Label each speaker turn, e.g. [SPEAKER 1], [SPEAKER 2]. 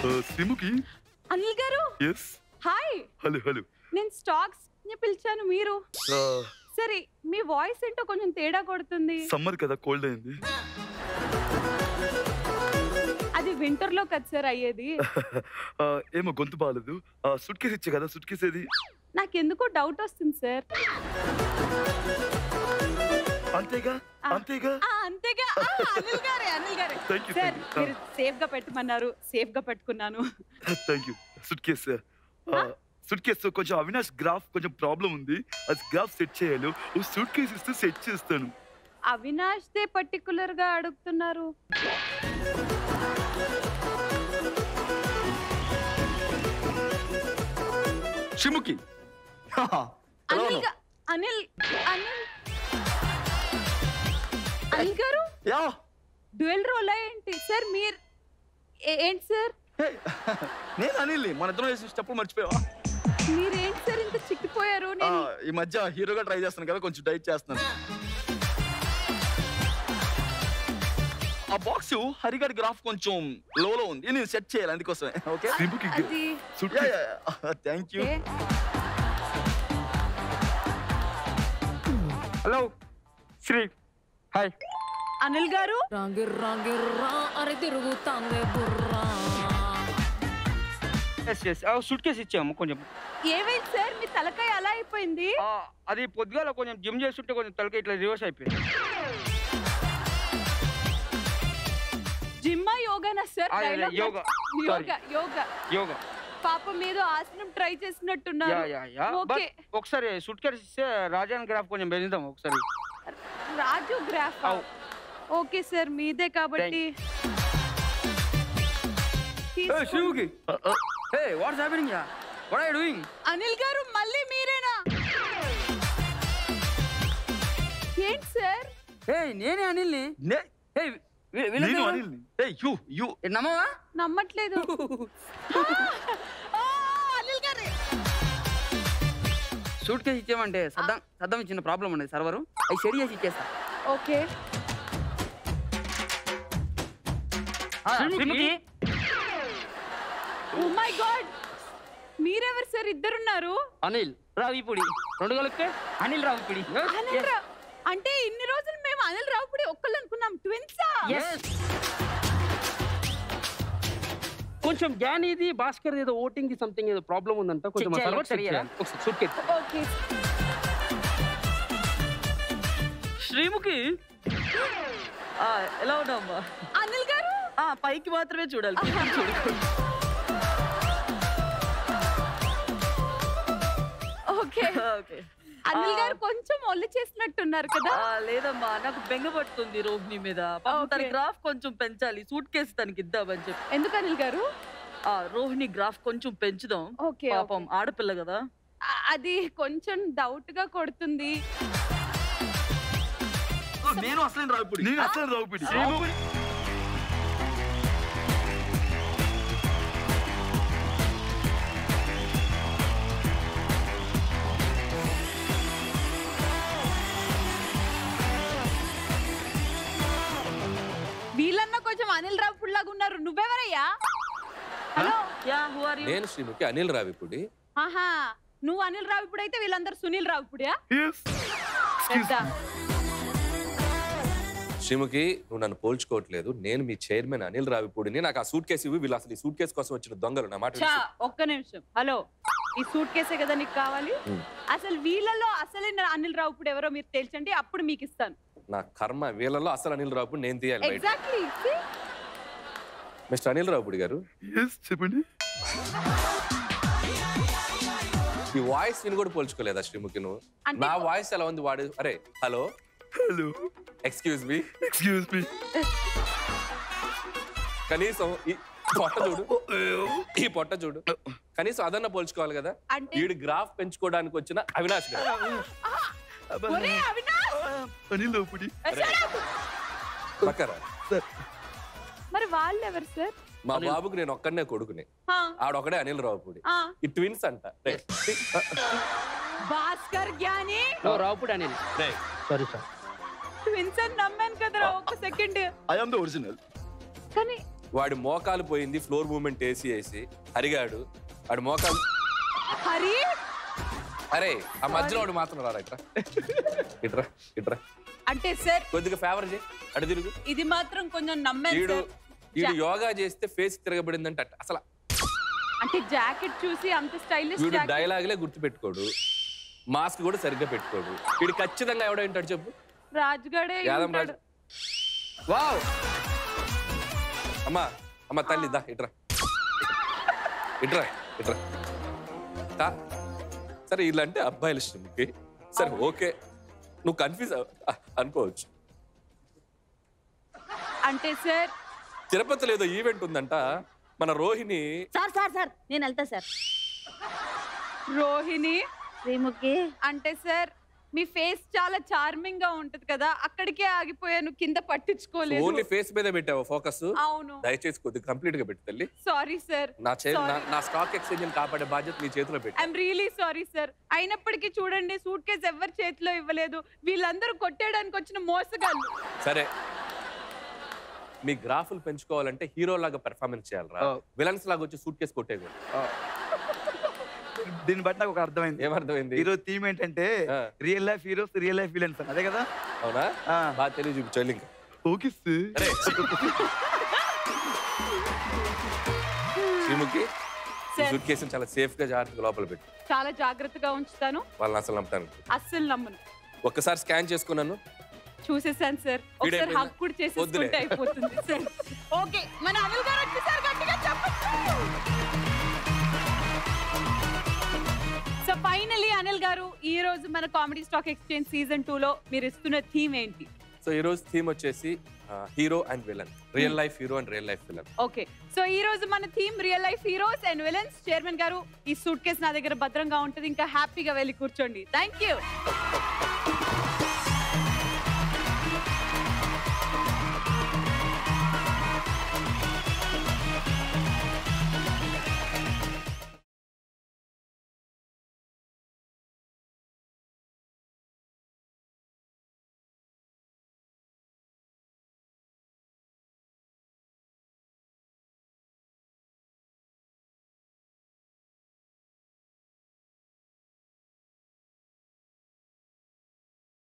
[SPEAKER 1] Sreemukhi
[SPEAKER 2] Anil garu
[SPEAKER 1] yes
[SPEAKER 2] hi
[SPEAKER 1] hello hello
[SPEAKER 2] నేను stocks ని పిలిచాను మీరు సరే మీ వాయిస్ ఏంటో కొంచెం తేడా కొడుతుంది
[SPEAKER 1] సమ్మర్ కదా కోల్డ్ అయింది
[SPEAKER 2] అది వింటర్ లో కదా సార్ అయ్యేది
[SPEAKER 1] ఆ, ఏమో గొంతు బాగాలేదు సుట్ కేసు ఇచ్చే కదా సుట్ కేసు ఏది
[SPEAKER 2] నాకెందుకో డౌట్ వస్తుంది సార్
[SPEAKER 1] అంతేగా
[SPEAKER 2] ఆ.
[SPEAKER 1] అంతేగా
[SPEAKER 2] ఆ, అంతేగా ఆ, అనిల్ గారే అనిల్ గారే
[SPEAKER 1] Thank you,
[SPEAKER 2] sir
[SPEAKER 1] thank you.
[SPEAKER 2] మీరు సేఫ్ గా పెట్టమన్నారు సేఫ్ గా పెట్టుకున్నాను
[SPEAKER 1] thank you suitcase suitcase కొంచెం అవినాష్ గ్రాఫ్ కొంచెం ప్రాబ్లం ఉంది అది గ్రాఫ్ సెట్ చేయాలి ఓ సూట్ కేసు ఇస్తే సెట్ చేస్తాను
[SPEAKER 2] అవినాష్ దే పర్టికులర్ గా అడుగుతున్నారు
[SPEAKER 3] షిముకి
[SPEAKER 2] అనిల్ గా- Anil Anil Anil garu
[SPEAKER 3] yeah
[SPEAKER 2] dual role ఏంటి సార్ మీరు ఏ- ఏంటి సార్
[SPEAKER 3] హే, నేను అనిల్ మన ఇద్దరం వేసిన స్టెప్పులు మర్చిపోయావా
[SPEAKER 2] మీరేంటి సార్ ఇంత చిక్కిపోయారు
[SPEAKER 3] ఆ,
[SPEAKER 2] నేను
[SPEAKER 3] ఈ మధ్య హీరోగా ట్రై చేస్తున్నాను కదా కొంచెం డైట్ చేస్తున్నాను ఆ బాక్స్ హరిగడ్ గ్రాఫ్ కొంచెం లోలో ఉంది నేను సెట్ చేయాలి అందుకోసమే ఓకే
[SPEAKER 1] శ్రీముఖి
[SPEAKER 2] అది
[SPEAKER 1] suit
[SPEAKER 3] yeah
[SPEAKER 1] case
[SPEAKER 3] thank you
[SPEAKER 2] ఏ,
[SPEAKER 4] హలో శ్రీ హాయ్
[SPEAKER 2] అనిల్ గారు
[SPEAKER 5] రాగిర్రా గిర్రా అరే తిరుగుతాందే బుర్రా
[SPEAKER 4] ఎస్ ఎస్ సూట్ కేసు ఇచ్చాము కొంచెం
[SPEAKER 2] ఏమైంది సార్ మీ తలకాయ అలా అయిపోయింది
[SPEAKER 4] ఆ, అది పొద్దుగాల కొంచెం జిమ్ చేస్తుంటే కొంచెం తలకి ఇట్లా రివర్స్ అయిపోయింది
[SPEAKER 2] జిమ్మా యోగానా సార్
[SPEAKER 4] ఆ,
[SPEAKER 2] Dialogue
[SPEAKER 4] యోగా.
[SPEAKER 2] మర్చి- యోగా యోగా
[SPEAKER 4] యోగా
[SPEAKER 2] పాపం ఏదో ఆసనం ట్రై
[SPEAKER 4] యా
[SPEAKER 2] చేసినట్టున్నారు
[SPEAKER 4] యా యా
[SPEAKER 2] ఓకే
[SPEAKER 4] బట్ ఒకసారి సూట్ కేసు ఇస్తే రాజాన్ గ్రాఫ్ కొంచెం పెంచుదాం ఒకసారి
[SPEAKER 2] రాజు గ్రాఫ్
[SPEAKER 4] అవు.
[SPEAKER 2] ఓకే సార్ మీదే కాబట్టి తీసుకోండి.
[SPEAKER 4] శివుకి hey what's happening yeah what are doing
[SPEAKER 2] Anil garu మళ్ళీ మీరేనా ఏంటి సార్
[SPEAKER 4] హే నేనే అనిల్ని
[SPEAKER 3] నే
[SPEAKER 4] హే
[SPEAKER 1] నేను అనిల్ని
[SPEAKER 3] ఏ యూ యూ
[SPEAKER 4] నమ్మవా
[SPEAKER 2] నమ్మట్లేదు ఆ, ఆ, అనిల్ గారే
[SPEAKER 4] సూట్ కేసు ఇచ్చామంటే సద్దం సద్దం ఇచ్చిన ప్రాబ్లం ఉండేది సర్వరు అవి సెడి చేసి ఇచ్చేస్తా
[SPEAKER 2] okay
[SPEAKER 4] Sreemukhi
[SPEAKER 2] oh my god మీరెవరు సార్ ఇద్దరున్నారు
[SPEAKER 4] అనిల్ రావిపూడి రెండు కలిపితే అనిల్ రావిపూడి
[SPEAKER 2] అనిల్ రా అంటే ఇన్ని రోజులు మేము అనిల్ రావుపుడి ఒక్కళ్ళు అనుకున్నాం ట్విన్సా
[SPEAKER 4] కొంచెం జ్ఞాన్ ఇది భాస్కర్ ఏదో ఓటింగ్ కి సంథింగ్ ఏదో ప్రాబ్లం ఉందంట కొంచెం
[SPEAKER 5] చెక్ చేయాలి,
[SPEAKER 4] సర్వర్
[SPEAKER 5] ఒకసారి
[SPEAKER 4] చెక్ చేయాలి ఒకసారి సూట్ కేసు
[SPEAKER 2] ఓకే
[SPEAKER 6] శ్రీముఖి ఆ, ఎలా ఉన్నావమ్మా
[SPEAKER 2] అనిల్ గారు
[SPEAKER 6] ఆ, పైకి మాత్రమే చూడాలి కిందకి చూడకూడదు.
[SPEAKER 2] ఓకే
[SPEAKER 6] ఓకే
[SPEAKER 2] అనిల్
[SPEAKER 6] ఆ.
[SPEAKER 2] గారు కొంచెం ఒళ్ళు చేసినట్టున్నారు కదా
[SPEAKER 6] ఆ, లేదమ్మా నాకు బెంగ పడుతుంది రోహిణి మీద పాపం తన
[SPEAKER 2] ఓకే.
[SPEAKER 6] గ్రాఫ్ కొంచెం పెంచాలి సూట్ కేసు తనకి ఇద్దామని చెప్పి
[SPEAKER 2] ఎందుకు అనిల్ గారు
[SPEAKER 6] ఆ రోహిణి గ్రాఫ్ కొంచెం పెంచుదాం
[SPEAKER 2] ఓకే
[SPEAKER 6] పాపం ఆడపిల్ల కదా
[SPEAKER 2] ఆ, అది కొంచెం డౌట్ గా కొడుతుంది
[SPEAKER 3] నేను అసలు రావిపూడి
[SPEAKER 1] నేను అసలు రావుపిడి
[SPEAKER 2] వీళ్ళన్నా కొంచెం అనిల్ రావు లాగా ఉన్నారు నువ్వెవరయ్యా hello
[SPEAKER 6] yeah who are you
[SPEAKER 7] నేను శ్రీముఖి అనిల్ రావిపూడి
[SPEAKER 2] ఆహా నువ్వు అనిల్ రావిపుడు అయితే వీళ్ళందరూ సునీల్ రావిపుడియా
[SPEAKER 1] ఎస్
[SPEAKER 2] పెద్ద
[SPEAKER 7] శ్రీముఖి నువ్వు నన్ను పోల్చుకోవట్లేదు నేను మీ చైర్మన్ అనిల్ రావిపూడిని నాకు ఆ సూట్ కేసు ఇవ్వి వీళ్ళు అసలు ఈ సూట్ కేసు కోసం వచ్చిన దొంగలు నా మాట
[SPEAKER 2] చా
[SPEAKER 7] విను.
[SPEAKER 2] ఒక్క నిమిషం హలో ఈ సూట్ కేసే కదా నీకు కావాలి
[SPEAKER 7] Hmm.
[SPEAKER 2] అసలు వీళ్ళలో అసలైన అనిల్ రావిపుడు ఎవరో మీరు తెలిసండి అప్పుడు మీకు ఇస్తాను
[SPEAKER 7] నా కర్మ వీళ్ళలో అసలు అనిల్ రావిపూడి నేను తీయాలి బయట
[SPEAKER 2] ఎగ్జాక్ట్లీ
[SPEAKER 7] మిస్టర్ అనిల్ రావిపూడి గారు
[SPEAKER 1] ఎస్ చెప్పండి
[SPEAKER 7] ఈ వాయిస్ విని కూడా పోల్చుకోలేదా శ్రీముఖి నువ్వు
[SPEAKER 2] అంటే
[SPEAKER 7] నా వాయిస్ ఎలా ఉంది వాడు అరే hello
[SPEAKER 1] hello
[SPEAKER 7] excuse me
[SPEAKER 1] excuse me
[SPEAKER 7] కనీసం ఈ పొట్ట చూడు ఈ పొట్ట చూడు కనీసం అదన్నా పోల్చుకోవాలి కదా
[SPEAKER 2] అంటే
[SPEAKER 7] వీడి గ్రాఫ్ పెంచుకోవడానికి వచ్చిన అవినాష్ గారు
[SPEAKER 2] ఒరే అవినాష్
[SPEAKER 1] అనిల్ రావుపిడి
[SPEAKER 7] పక్కరా
[SPEAKER 2] మరి వాళ్ళు ఎవరు సార్
[SPEAKER 7] మా బాబుకు నేను ఒక్కడనే కొడుకుని
[SPEAKER 2] ఆ,
[SPEAKER 7] ఆడొక్కడే అనిల్ రావుపూడి
[SPEAKER 2] ఆ,
[SPEAKER 7] ఈ ట్విన్స్ అంట రే,
[SPEAKER 2] భాస్కర్ జ్ఞాని
[SPEAKER 4] రావుపూడి అనిల్
[SPEAKER 7] రే.
[SPEAKER 4] సారీ సార్
[SPEAKER 2] ట్విన్స్ అని నమ్మాను కదరా ఒక second
[SPEAKER 3] I am the original
[SPEAKER 2] కానీ
[SPEAKER 7] వాడి మోకాలు పోయింది ఫ్లోర్ మూమెంట్ వేసి వేసి హరిగాడు వాడి మోకాలు
[SPEAKER 2] హరి
[SPEAKER 7] అరే ఆ మధ్యలో వాడు మాత్రం రారా ఇట్రా ఇట్రా ఇట్రా
[SPEAKER 2] అంటే సార్
[SPEAKER 7] కొద్దిగా ఫేవర్ చేయి అటు తిరుగు
[SPEAKER 2] ఇది మాత్రం కొంచెం నమ్మాను
[SPEAKER 7] వీడు
[SPEAKER 2] సార్
[SPEAKER 7] వీడు యోగా చేస్తే ఫేస్ తిరగబడిందంట అసలు
[SPEAKER 2] అంటే జాకెట్ చూసి అంత స్టైలిష్
[SPEAKER 7] వీడు
[SPEAKER 2] జాకెట్
[SPEAKER 7] డైలాగులే గుర్తు పెట్టుకోడు మాస్క్ కూడా సరిగ్గా పెట్టుకోడు వీడు ఖచ్చితంగా ఎవడో వింటాడు చెప్పు
[SPEAKER 2] రాజుగాడే
[SPEAKER 7] యాదం
[SPEAKER 2] ఉంటాడు.
[SPEAKER 7] రాజు వావ్ అమ్మా అమ్మ తల్లి దా ఇట్రా ఇట్రా ఇట్రా తా. సరే ఇలా అంటే అబ్బాయిల ఇష్టంకి సరే ఓకే నువ్వు కన్ఫ్యూజ్ అనుకోవచ్చు
[SPEAKER 2] అంటే సార్
[SPEAKER 7] తిరుపతిలో ఏదో ఈవెంట్ ఉందంట మన రోహిణి
[SPEAKER 8] సార్ సార్ సార్ నేను వెళ్తా సార్
[SPEAKER 2] రోహిణి
[SPEAKER 8] శ్రీముఖి
[SPEAKER 2] అంటే సార్ మీ ఫేస్ చాలా చార్మింగ్ గా ఉంటది కదా అక్కడికే ఆగిపోయాను కింద పట్టించుకోలేదు
[SPEAKER 7] ఓన్లీ ఫేస్ మీద పెట్టావా ఫోకస్
[SPEAKER 2] అవును
[SPEAKER 7] దయచేసి కొద్దిగా కంప్లీట్ గా పెట్టు తల్లి
[SPEAKER 2] సారీ సార్
[SPEAKER 7] నా చే
[SPEAKER 2] Sorry.
[SPEAKER 7] నా- నా స్టాక్ ఎక్స్చేంజ్ కాపాడే బాధ్యత నీ చేతిలో పెట్టి
[SPEAKER 2] ఐఎమ్ రియలీ సారీ సార్ అయినప్పటికీ చూడండి సూట్ కేసు ఎవరి చేతిలో ఇవ్వలేదు వీళ్ళందరూ కొట్టేయడానికి వచ్చిన మోసగాళ్ళు
[SPEAKER 7] సరే మీ గ్రాఫులు పెంచుకోవాలంటే హీరో లాగా పెర్ఫార్మెన్స్ చేయాలరా
[SPEAKER 1] Oh.
[SPEAKER 7] విలన్స్ లాగా వచ్చి సూట్ కేసు కొట్టేది
[SPEAKER 1] దీన్ని బట్టి నాకు ఒక అర్థమైంది
[SPEAKER 7] ఏమర్థమైంది
[SPEAKER 1] ఈరోజు థీమ్ ఏంటంటే
[SPEAKER 7] ఆ,
[SPEAKER 1] real life heroes real life villains అదే కదా
[SPEAKER 7] అవునా
[SPEAKER 1] ఆ.
[SPEAKER 7] బాగా తెలియ చూపించాలి ఇంకా
[SPEAKER 1] ఓకే సార్
[SPEAKER 7] అరే శ్రీముఖి
[SPEAKER 2] Sir.
[SPEAKER 7] సూట్ కేసుని చాలా సేఫ్ గా జాగ్రత్తగా లోపల పెట్టు
[SPEAKER 2] చాలా జాగ్రత్తగా ఉంచుతాను
[SPEAKER 7] వాళ్ళని అసలు నమ్మటానికి
[SPEAKER 2] అస్సలు నమ్మను
[SPEAKER 7] ఒక్కసారి స్కాన్ చేసుకున్నాను
[SPEAKER 2] చూసేసాను సార్ ఒకసారి
[SPEAKER 7] వీడైపోయిందా?
[SPEAKER 2] హక్ కూడా
[SPEAKER 7] వద్దులే.
[SPEAKER 2] చేసేసుకుంటే అయిపోతుంది సార్ ఓకే మన అనిల్ గారు వచ్చేసారు గట్టిగా చెప్పండి సో ఫైనలీ అనిల్ గారు ఈ రోజు మన comedy stock exchange season two లో మీరు ఇస్తున్న థీమ్ ఏంటి
[SPEAKER 7] సో ఈ రోజు థీమ్ వచ్చేసి hero and villain real life hero and real life villain
[SPEAKER 2] okay so ఈ రోజు మన theme real life heroes and villains chairman గారు ఈ సూట్ కేసు నా దగ్గర భద్రంగా ఉంటుంది ఇంకా హ్యాపీగా వెళ్ళి కూర్చోండి థ్యాంక్ యూ